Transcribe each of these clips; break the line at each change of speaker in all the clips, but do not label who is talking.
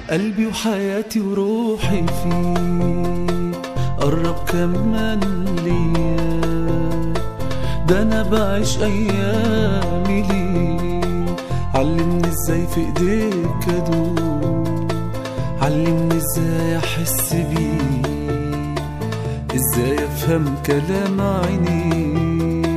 قلبي وحياتي وروحي فيك قرب كمان ليا ده انا بعيش ايامي ليك علمني ازاي في ايديك ادوب علمني ازاي احس بيك ازاي افهم كلام عينيك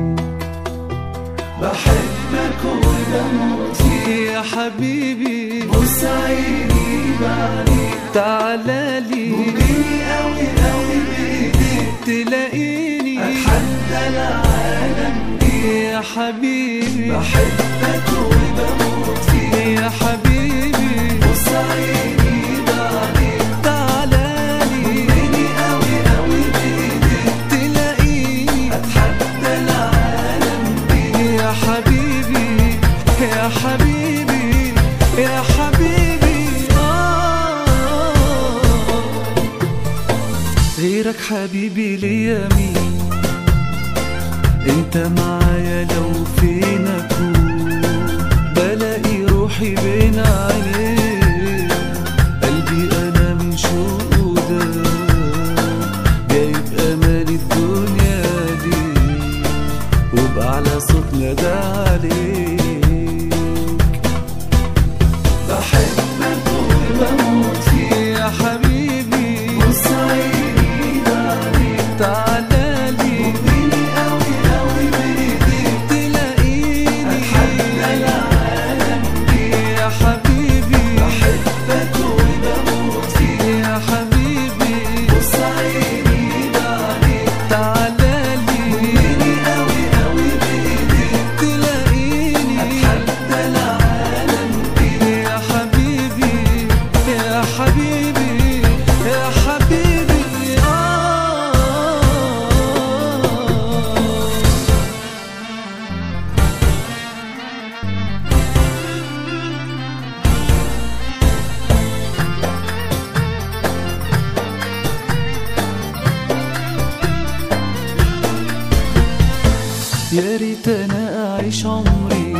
بحبك وبموت فيك يا حبيبي بص عيني بعديك تعالى لي وجيني قوي قوي بايديك تلاقيني اتحدى العالم يا حبيبي بحبك وبموت فيك يا حبيبي بص عيني بعديك تعالى لي وجيني قوي قوي بايديك تلاقيني اتحدى العالم يا حبيبي يا حبيبي يا حبيبي آه غيرك حبيبي ليا مين انت معايا لو فين اكون بلاقي روحي بين عينيك قلبي انا من شوقه ده جايب امالي الدنيا دي وبأعلى صوت نادى عليك بحبك وبموت فيك يا حبيبي بص عيني بعديك تعالى لي وبيني قوي قوي بايديك تلاقيني اتحدى العالم يا حبيبي بحبك وبموت فيك يا حبيبي بص عيني بعديك تعالى لي وبيني قوي قوي بايديك تلاقيني اتحدى العالم يا حبيبي يا حبيبي يا حبيبي آه يا ريت انا اعيش عمري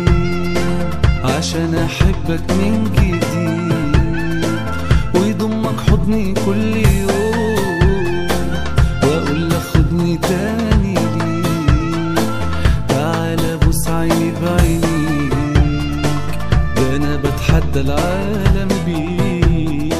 عشان احبك من جديد ويضمك حضني كل يوم واقول لك خدني تاني ليك تعالى بص عيني بعينيك ده انا بتحدى العالم بيك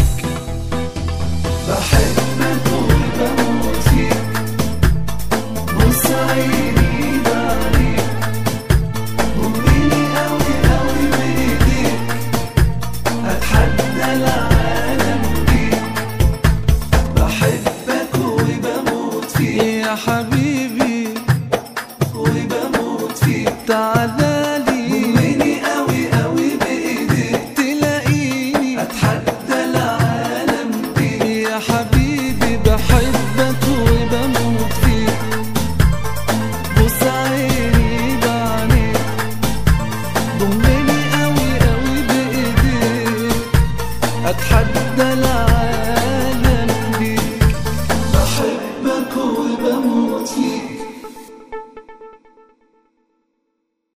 بحبك وبموت فيك بص عيني بعديك وبيني قوي قوي بايديك اتحدى العالم بيك بحبك وبموت فيك يا حبيبي وبموت فيك تعالى لي وبيني قوي قوي بايديك تلاقيني اتحدى العالم بيك يا حبيبي بحبك وبموت فيك بص عيني بعينيك ضمني قوي قوي بايديك اتحدى العالم